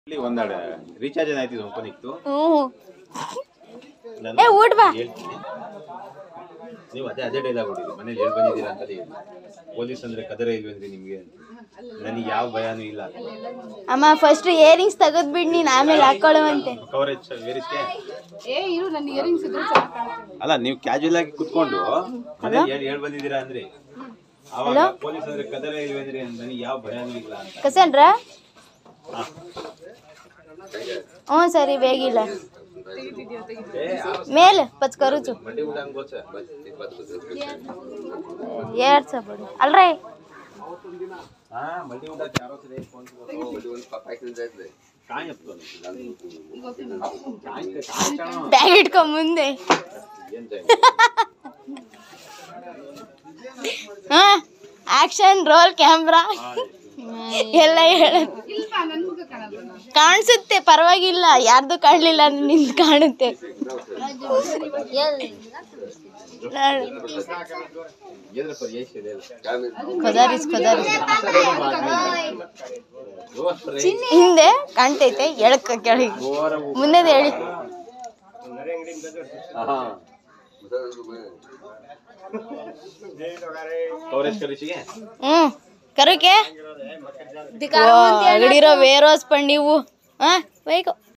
ಇಲ್ಲಿ ಒಂದಾಡ ರೀಚಾರ್ಜ್ ಏನಾಯ್ತು ಓಪನ್ ಇತ್ತು ಹ್ಞೂ ನಾನು ಏ, ಊಟ ಬಾ. ಹೇಳ್ತೀನಿ ನೀವು ಅದೇ ಅದೇ ಡೈಲಾಗ್ ಹೊಡಿದ್ರಿ ಮನೇಲಿ ಹೇಳ್ ಬಂದಿದ್ದೀರಾ ಅಂತ ಹೇಳಿ ಪೊಲೀಸ್ ಅಂದ್ರೆ ಕದರ ಇಲ್ವೇನ್ರಿ ನಿಮ್ಗೆ ಅಂತ. ನನಗೆ ಯಾವ ಭಯನೂ ಇಲ್ಲ ಅಮ್ಮ ಫಸ್ಟ್ ಇಯರಿಂಗ್ಸ್ ತೆಗೆದ್ ಬಿಡ್ ನೀನ್ ಆಮೇಲೆ ಹಾಕೊಳ್ಳುವಂತೆ ಕವರೇಜ್ ವೇರಿಸ್ಕೆ ಏ ಇರು ನನ್ನ ಇಯರಿಂಗ್ಸ್ ಇದ್ರೆ ಚೆನ್ನಾಗ್ ಕಾಣುತ್ತೆ. ಅಲ್ಲ ನೀವು ಕ್ಯಾಜುವಲ್ ಆಗಿ ಕುತ್ಕೊಂಡು ಮನೇಲಿ ಹೇಳ್ ಹೇಳ್ ಬಂದಿದ್ದೀರಾ ಅಂದ್ರಿ ಅವಾಗ ಪೊಲೀಸ್ ಅಂದ್ರೆ ಕದರ ಇಲ್ವೇನ್ರಿ ಅಂತ ನನಗೆ ಯಾವ ಭಯನೂ ಇಲ್ಲ ಅಂತ ಕಸನ್ರ ಹ್ಞೂ ಸರಿ ಬೇಗಿಲ್ಲ ಮೇಲೆ ಪಚ್ ಕರುಚು ಮಂಡಿ ಊಟ ಹಂಗೋಚ ಎರಡ್ ಸಹ ಬಿಡು ಅಲ್ರೇ ಹಾ ಮಂಡಿ ಊಟ ಯಾರೋ ಸರಿ ಫೋನ್ ಕಾಯ್ ಹತ್ಕೊಂಡು ಕಾಯ್ ಕಾಯ್ ಕಾಣೋ. ಬ್ಯಾಗ್ ಇಟ್ಕೊಂಡ್ ಮುಂದೆ ಏನ್ ಜಾಯ್? ಹಾ ಆಕ್ಷನ್ ರೋಲ್ ಕ್ಯಾಮ್ರಾ ಎಲ್ಲ ಹೇಳ ಇಲ್ವಾ ನನ್ ಮುಖ ಕಾಣಲ್ವಾ ಕಾಣಿಸುತ್ತೆ ಪರವಾಗಿಲ್ಲ ಯಾರ್ದು ಕಾಣ್ಲಿಲ್ಲ ನಿಂದು ಕಾಣುತ್ತೆ ನೋಡು. ಎದ್ರ ಪರಿ ಏಷ್ಟ್ ಇದೆ ಅಲ್ಲ? ಖುದಾರಿಸ್ ಖುದಾರಿಸ್ ರೋಸ್ ಪರಿ ಹಿಂದೆ ಕಾಣ್ತೈತೆ ಎಳಕ ಕೆಳಗೆ ಘೋರ ಮುಂದೆ ಹೇಳಿ ಆಹಾ. ಕವರೇಜ್ ಕರಿಸಿಗೆ ಹ್ಮ್ ಕರುಕೆ ಅಗಡಿರೋ ವೇರೋಸ್ ಪಂಡಿವು ಹಾ ಬೈಕೋ